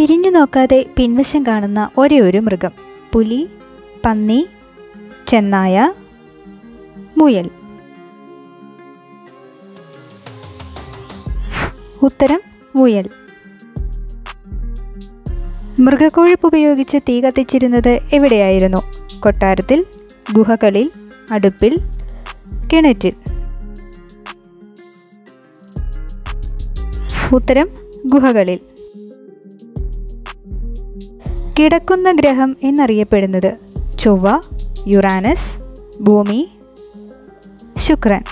തിരിഞ്ഞു നോക്കാതെ പിൻവശം കാണുന്ന ഒരേ ഒരു മൃഗം പുലി പന്നി ചെന്നായ മുയൽ ഉത്തരം മുയൽ മൃഗക്കൊഴുപ്പ് ഉപയോഗിച്ച് തീ കത്തിച്ചിരുന്നത് എവിടെയായിരുന്നു കൊട്ടാരത്തിൽ ഗുഹകളിൽ അടുപ്പിൽ കിണറ്റിൽ ഉത്തരം ഗുഹകളിൽ കിടക്കുന്ന ഗ്രഹം എന്നറിയപ്പെടുന്നത് ചൊവ്വ യുറാനസ് ഭൂമി ശുക്രൻ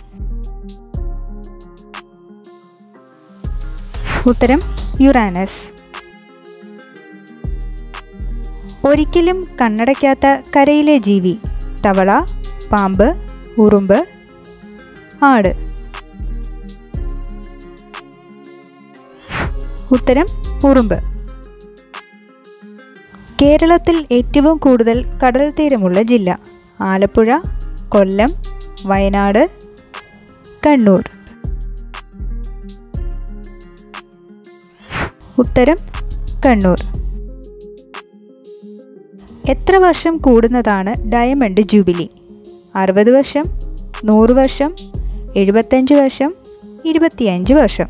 ഉത്തരം യുറാനസ് ഒരിക്കലും കണ്ണടയ്ക്കാത്ത കരയിലെ ജീവി തവള പാമ്പ് ഉറുമ്പ് ആട് ഉത്തരം ഉറുമ്പ് കേരളത്തിൽ ഏറ്റവും കൂടുതൽ കടൽ തീരമുള്ള ജില്ല ആലപ്പുഴ കൊല്ലം വയനാട് കണ്ണൂർ ഉത്തരം കണ്ണൂർ എത്ര വർഷം കൂടുന്നതാണ് ഡയമണ്ട് ജൂബിലി അറുപത് വർഷം നൂറ് വർഷം എഴുപത്തഞ്ച് വർഷം ഇരുപത്തിയഞ്ച് വർഷം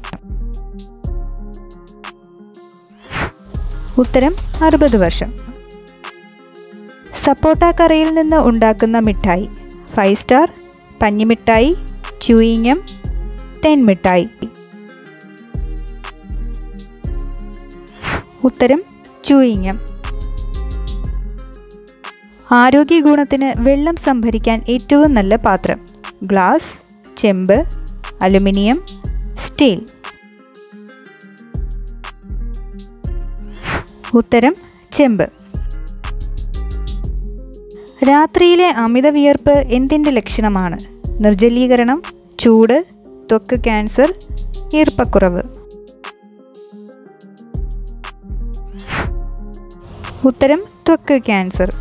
ഉത്തരം അറുപത് വർഷം സപ്പോട്ട കറയിൽ നിന്ന് ഉണ്ടാക്കുന്ന മിഠായി ഫൈവ് സ്റ്റാർ പഞ്ഞിമിഠായി ച്യൂയിങ്ങം തേൻമിഠായി ഉത്തരം ച്യൂയിങ്ങം ആരോഗ്യ ഗുണത്തിന് വെള്ളം സംഭരിക്കാൻ ഏറ്റവും നല്ല പാത്രം ഗ്ലാസ് ചെമ്പ് അലുമിനിയം സ്റ്റീൽ ഉത്തരം ചെമ്പ് രാത്രിയിലെ അമിത വിയർപ്പ് എന്തിൻ്റെ ലക്ഷണമാണ് നിർജ്ജലീകരണം ചൂട് ത്വക്ക് ക്യാൻസർ ഈർപ്പക്കുറവ് ഉത്തരം ത്വക്ക് ക്യാൻസർ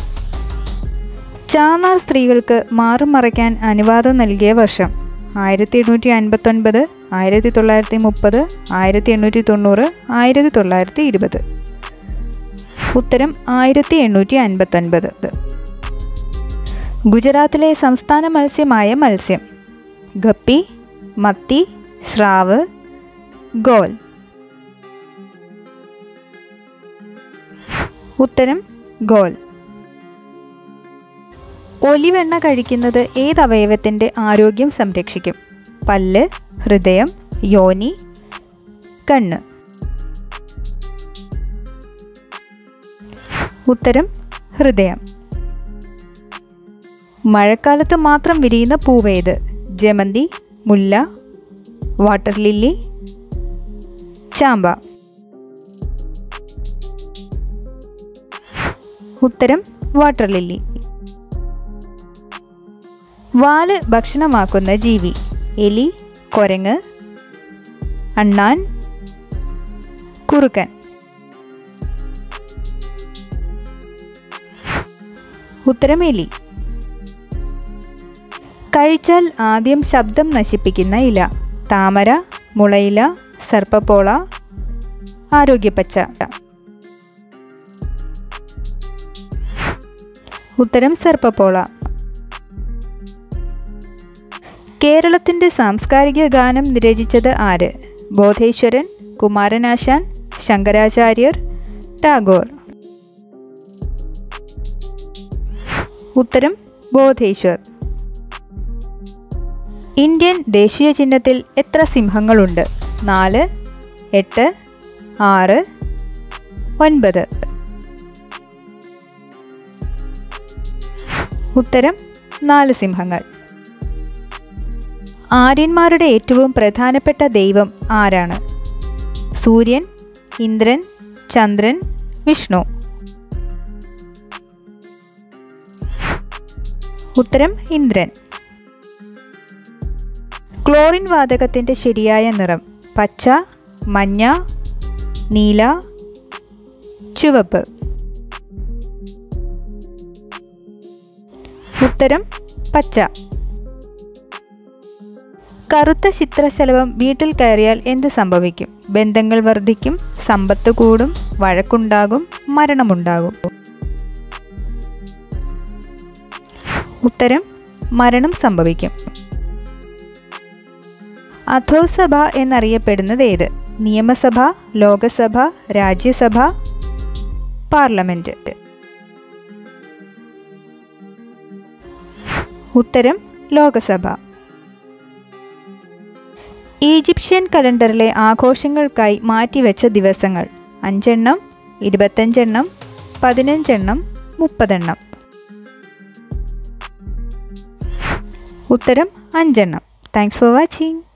ചാന്നാർ സ്ത്രീകൾക്ക് മാറും മറയ്ക്കാൻ അനുവാദം നൽകിയ വർഷം ആയിരത്തി എണ്ണൂറ്റി അൻപത്തൊൻപത് ആയിരത്തി തൊള്ളായിരത്തി മുപ്പത് ആയിരത്തി എണ്ണൂറ്റി തൊണ്ണൂറ് ആയിരത്തി തൊള്ളായിരത്തി ഇരുപത് ഉത്തരം ആയിരത്തി എണ്ണൂറ്റി അൻപത്തൊൻപത് ഗുജറാത്തിലെ സംസ്ഥാന മത്സ്യമായ മത്സ്യം ഗപ്പി മത്തി സ്രാവ് ഗോൽ ഉത്തരം ഗോൽ ഒലിവെണ്ണ കഴിക്കുന്നത് ഏത് അവയവത്തിൻ്റെ ആരോഗ്യം സംരക്ഷിക്കും പല്ല് ഹൃദയം യോനി കണ്ണ് ഉത്തരം ഹൃദയം മഴക്കാലത്ത് മാത്രം വിരിയുന്ന പൂവേത് ജമന്തി മുല്ല വാട്ടർ ലില്ലി ചാമ്പ ഉത്തരം വാട്ടർ ലില്ലി വാല് ഭക്ഷണമാക്കുന്ന ജീവി എലി കൊരങ്ങ് അണ്ണാൻ കുറുക്കൻ ഉത്തരം എലി കഴിച്ചാൽ ആദ്യം ശബ്ദം നശിപ്പിക്കുന്ന ഇല താമര മുളയില സർപ്പപ്പോള ആരോഗ്യപ്പച്ച ഉത്തരം സർപ്പപ്പോള കേരളത്തിൻ്റെ സാംസ്കാരിക ഗാനം രചിച്ചത് ആര് ബോധേശ്വരൻ കുമാരനാശാൻ ശങ്കരാചാര്യർ ടാഗോർ ഉത്തരം ബോധേശ്വർ ഇന്ത്യൻ ദേശീയ ചിഹ്നത്തിൽ എത്ര സിംഹങ്ങളുണ്ട് നാല് എട്ട് ആറ് ഒൻപത് ഉത്തരം നാല് സിംഹങ്ങൾ ആര്യന്മാരുടെ ഏറ്റവും പ്രധാനപ്പെട്ട ദൈവം ആരാണ് സൂര്യൻ ഇന്ദ്രൻ ചന്ദ്രൻ വിഷ്ണു ഉത്തരം ഇന്ദ്രൻ ക്ലോറിൻ വാതകത്തിൻ്റെ ശരിയായ നിറം പച്ച മഞ്ഞ നീല ചുവപ്പ് ഉത്തരം പച്ച കറുത്ത ചിത്രശലഭം വീട്ടിൽ കയറിയാൽ എന്ത് സംഭവിക്കും ബന്ധങ്ങൾ വർദ്ധിക്കും സമ്പത്ത് കൂടും വഴക്കുണ്ടാകും മരണമുണ്ടാകും ഉത്തരം മരണം സംഭവിക്കും അധോസഭ എന്നറിയപ്പെടുന്നത് ഏത് നിയമസഭ ലോകസഭ രാജ്യസഭ പാർലമെൻറ്റ് ഉത്തരം ലോകസഭ ഈജിപ്ഷ്യൻ കലണ്ടറിലെ ആഘോഷങ്ങൾക്കായി മാറ്റിവെച്ച ദിവസങ്ങൾ അഞ്ചെണ്ണം ഇരുപത്തഞ്ചെണ്ണം പതിനഞ്ചെണ്ണം മുപ്പതെണ്ണം ഉത്തരം അഞ്ചെണ്ണം താങ്ക്സ് ഫോർ വാച്ചിങ്